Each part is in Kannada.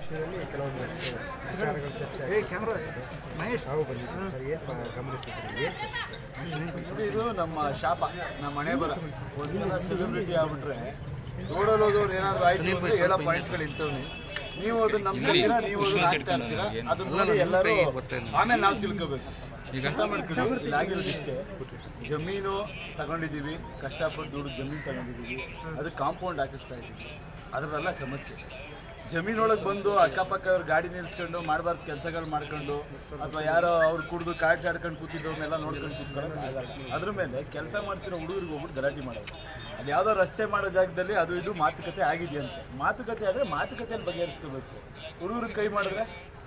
ವಿಷಯದಲ್ಲಿ ಕೆಲವೊಂದಷ್ಟು ವಿಚಾರಗಳು ಚರ್ಚೆ ಆಗಿದೆ. ತಾವು ಬಂದಿದ್ದೀರಿ ಸರ್ ಏನು ಗಮನಿಸಿದ್ರಿ ಏನು ಸರ್ ಇದು ನಮ್ಮ ಶಾಪ ನಮ್ಮ ಮನೆ ಬರ ಒಂದ್ಸಲ ಸೆಲೆಬ್ರಿಟಿ ಆಗ್ಬಿಟ್ರೆ ನೋಡೋದು ಹೋಗೋರು ಏನಾದ್ರು ಆಯ್ತು ಅಂದ್ರೆ ಹೇಳೋ ಪಾಯಿಂಟ್ಗಳು ಇಂಥವ್ನಿ ನೀವು ಅದನ್ನ ನಂಬ್ತೀರಾ ನೀವು ಅದನ್ನ ಆಗ್ತಾ ಇರ್ತೀರಾ ಅದನ್ನ ನೋಡಿ ಎಲ್ಲರೂ ಆಮೇಲೆ ನಾವು ತಿಳ್ಕೋಬೇಕು ಅರ್ಥ ಮಾಡ್ಕೊಳ್ಳಿ ಇಲ್ಲಾಗಿರೋದು ಇಷ್ಟೇ ಜಮೀನು ತಗೊಂಡಿದ್ದೀವಿ ಕಷ್ಟಪಟ್ಟು ದುಡ್ಡು ಜಮೀನು ತಗೊಂಡಿದ್ದೀವಿ ಅದು ಕಾಂಪೌಂಡ್ ಹಾಕಿಸ್ತಾ ಇದ್ದೀವಿ ಅದರಲ್ಲ ಸಮಸ್ಯೆ ಜಮೀನೊಳಗೆ ಬಂದು ಅಕ್ಕಪಕ್ಕ ಅವ್ರ ಗಾಡಿ ನಿಲ್ಸ್ಕೊಂಡು ಮಾಡಬಾರ್ದು ಕೆಲಸಗಳು ಮಾಡ್ಕೊಂಡು ಅಥವಾ ಯಾರೋ ಅವ್ರು ಕುಡಿದು ಕಾರ್ಡ್ಸ್ ಆಡ್ಕೊಂಡು ಕೂತಿದ್ದವ್ರನ್ನೆಲ್ಲ ನೋಡ್ಕೊಂಡು ಕೂತ್ಕೊಳ್ಳೋಕೆ ಆಗಲ್ಲ ಅದ್ರ ಮೇಲೆ ಕೆಲಸ ಮಾಡ್ತಿರೋ ಹುಡುಗರಿಗೆ ಹೋಗ್ಬಿಟ್ಟು ಗಲಾಟೆ ಮಾಡೋದು ಅಲ್ಲಿ ಯಾವುದೋ ರಸ್ತೆ ಮಾಡೋ ಜಾಗದಲ್ಲಿ ಅದು ಇದು ಮಾತುಕತೆ ಆಗಿದೆಯಂತೆ ಮಾತುಕತೆ ಆದರೆ ಮಾತುಕತೆಯನ್ನು ಬಗೆಹರಿಸ್ಕೋಬೇಕು ಹುಡುಗರಿಗೆ ಕೈ ಮಾಡಿದ್ರೆ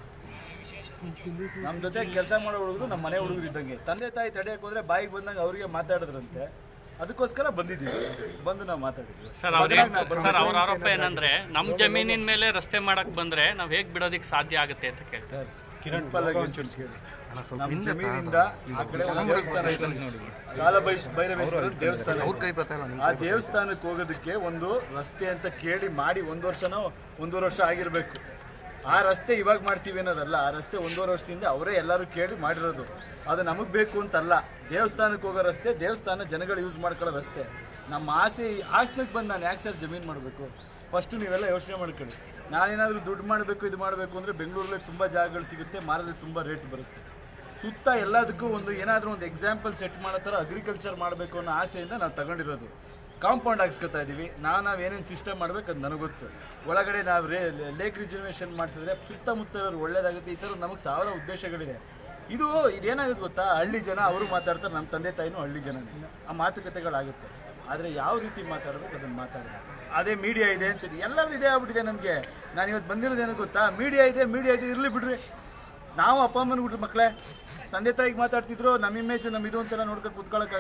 ನಮ್ಮ ಜೊತೆ ಕೆಲಸ ಮಾಡೋ ಹುಡುಗರು ನಮ್ಮ ಮನೆ ಹುಡುಗರು ಇದ್ದಂಗೆ ತಂದೆ ತಾಯಿ ತಡೆಯಕ್ಕೆ ಹೋದ್ರೆ ಬಾಯಿಗೆ ಬಂದಂಗೆ ಅವರಿಗೆ ಮಾತಾಡಿದ್ರಂತೆ ಅದಕ್ಕೋಸ್ಕರ ಬಂದಿದ್ದೀವಿ ಬಂದು ನಾವು ಮಾತಾಡಿದ್ವಿ ಸರ್ ಅವ್ರ ಸರ್ ಅವ್ರ ಆರೋಪ ಏನಂದ್ರೆ ನಮ್ ಜಮೀನಿನ ಮೇಲೆ ರಸ್ತೆ ಮಾಡಕ್ ಬಂದ್ರೆ ನಾವ್ ಹೇಗ್ ಬಿಡೋದಿಕ್ ಸಾಧ್ಯ ಆಗುತ್ತೆ ಅಂತ ಕೇಳಿ ಸರ್ ಸಿಂಪಲ್ ಆಗಿ ಒಂಚೂರು ಕೇಳಿ ನಮ್ಮ ಜಮೀನಿಂದ ಆ ಕಡೆ ಒಂದು ದೇವಸ್ಥಾನ ಇದೆ ಕಾಲ ಬೈಸ್ ಭೈರವೇಶ್ವರ ದೇವಸ್ಥಾನ ಇದೆ. ಆ ದೇವಸ್ಥಾನಕ್ಕೆ ಹೋಗೋದಕ್ಕೆ ಒಂದು ರಸ್ತೆ ಅಂತ ಕೇಳಿ ಮಾಡಿ ಒಂದು ವರ್ಷನೋ ಒಂದೂವರೆ ವರ್ಷ ಆಗಿರ್ಬೇಕು ಆ ರಸ್ತೆ ಇವಾಗ ಮಾಡ್ತೀವಿ ಅನ್ನೋದಲ್ಲ ಆ ರಸ್ತೆ ಒಂದೂವರೆ ವರ್ಷದಿಂದ ಅವರೇ ಎಲ್ಲರೂ ಕೇಳಿ ಮಾಡಿರೋದು ಅದು ನಮಗೆ ಬೇಕು ಅಂತಲ್ಲ ದೇವಸ್ಥಾನಕ್ಕೆ ಹೋಗೋ ರಸ್ತೆ ದೇವಸ್ಥಾನ ಜನಗಳು ಯೂಸ್ ಮಾಡ್ಕೊಳ್ಳೋ ರಸ್ತೆ ನಮ್ಮ ಆಸೆ ಆಸನಕ್ಕೆ ಬಂದು ನಾನು ಯಾಕೆ ಸರ್ ಜಮೀನು ಮಾಡಬೇಕು ಫಸ್ಟ್ ನೀವೆಲ್ಲ ಯೋಚನೆ ಮಾಡ್ಕೊಳ್ಳಿ ನಾನೇನಾದರೂ ದುಡ್ಡು ಮಾಡಬೇಕು ಇದು ಮಾಡಬೇಕು ಅಂದರೆ ಬೆಂಗಳೂರಲ್ಲಿ ತುಂಬ ಜಾಗಗಳು ಸಿಗುತ್ತೆ ಮಾರಲ್ಲಿ ತುಂಬ ರೇಟ್ ಬರುತ್ತೆ ಸುತ್ತ ಎಲ್ಲದಕ್ಕೂ ಒಂದು ಏನಾದರೂ ಒಂದು ಎಕ್ಸಾಂಪಲ್ ಸೆಟ್ ಮಾಡೋ ಥರ ಅಗ್ರಿಕಲ್ಚರ್ ಮಾಡಬೇಕು ಅನ್ನೋ ಆಸೆಯಿಂದ ನಾವು ತಗೊಂಡಿರೋದು ಕಾಂಪೌಂಡ್ ಹಾಕ್ಸ್ಕೊತಾ ಇದ್ದೀವಿ ನಾವು ನಾವು ಏನೇನು ಸಿಸ್ಟಮ್ ಮಾಡ್ಬೇಕು ಅದು ನನಗೆ ಗೊತ್ತು ಒಳಗಡೆ ನಾವು ರೇ ಲೇಕ್ ರಿಜರ್ವೇಷನ್ ಮಾಡಿಸಿದ್ರೆ ಸುತ್ತಮುತ್ತ ಇರೋರು ಒಳ್ಳೇದಾಗುತ್ತೆ ಈ ಥರ ನಮಗೆ ಸಾವಿರ ಉದ್ದೇಶಗಳಿದೆ ಇದು ಇದೇನಾಗುತ್ತೆ ಗೊತ್ತಾ ಹಳ್ಳಿ ಜನ ಅವರು ಮಾತಾಡ್ತಾರೆ ನಮ್ಮ ತಂದೆ ತಾಯಿನೂ ಹಳ್ಳಿ ಜನನೇ ಆ ಮಾತುಕತೆಗಳಾಗುತ್ತೆ ಆದರೆ ಯಾವ ರೀತಿ ಮಾತಾಡಬೇಕು ಅದನ್ನು ಮಾತಾಡಬೇಕು ಅದೇ ಮೀಡಿಯಾ ಇದೆ ಅಂತೀನಿ ಎಲ್ಲರೂ ಇದೇ ಆಗ್ಬಿಟ್ಟಿದೆ ನಮಗೆ ನಾನು ಇವತ್ತು ಬಂದಿರೋದೇನು ಗೊತ್ತಾ ಮೀಡಿಯಾ ಇದೆ ಮೀಡಿಯಾ ಇದೆ ಇರಲಿ ಬಿಡ್ರಿ ನಾವು ಅಪ್ಪ ಅಮ್ಮನ ಬಿಟ್ರೆ ಮಕ್ಕಳೇ ತಂದೆ ತಾಯಿಗೆ ಮಾತಾಡ್ತಿದ್ರು ನಮ್ಮ ಇಮೇಜ್ ನಮ್ಮ ಇದು ಅಂತೆಲ್ಲ ನೋಡ್ಕೊಂಡು ಕೂತ್ಕೊಳ್ಳೋಕೆ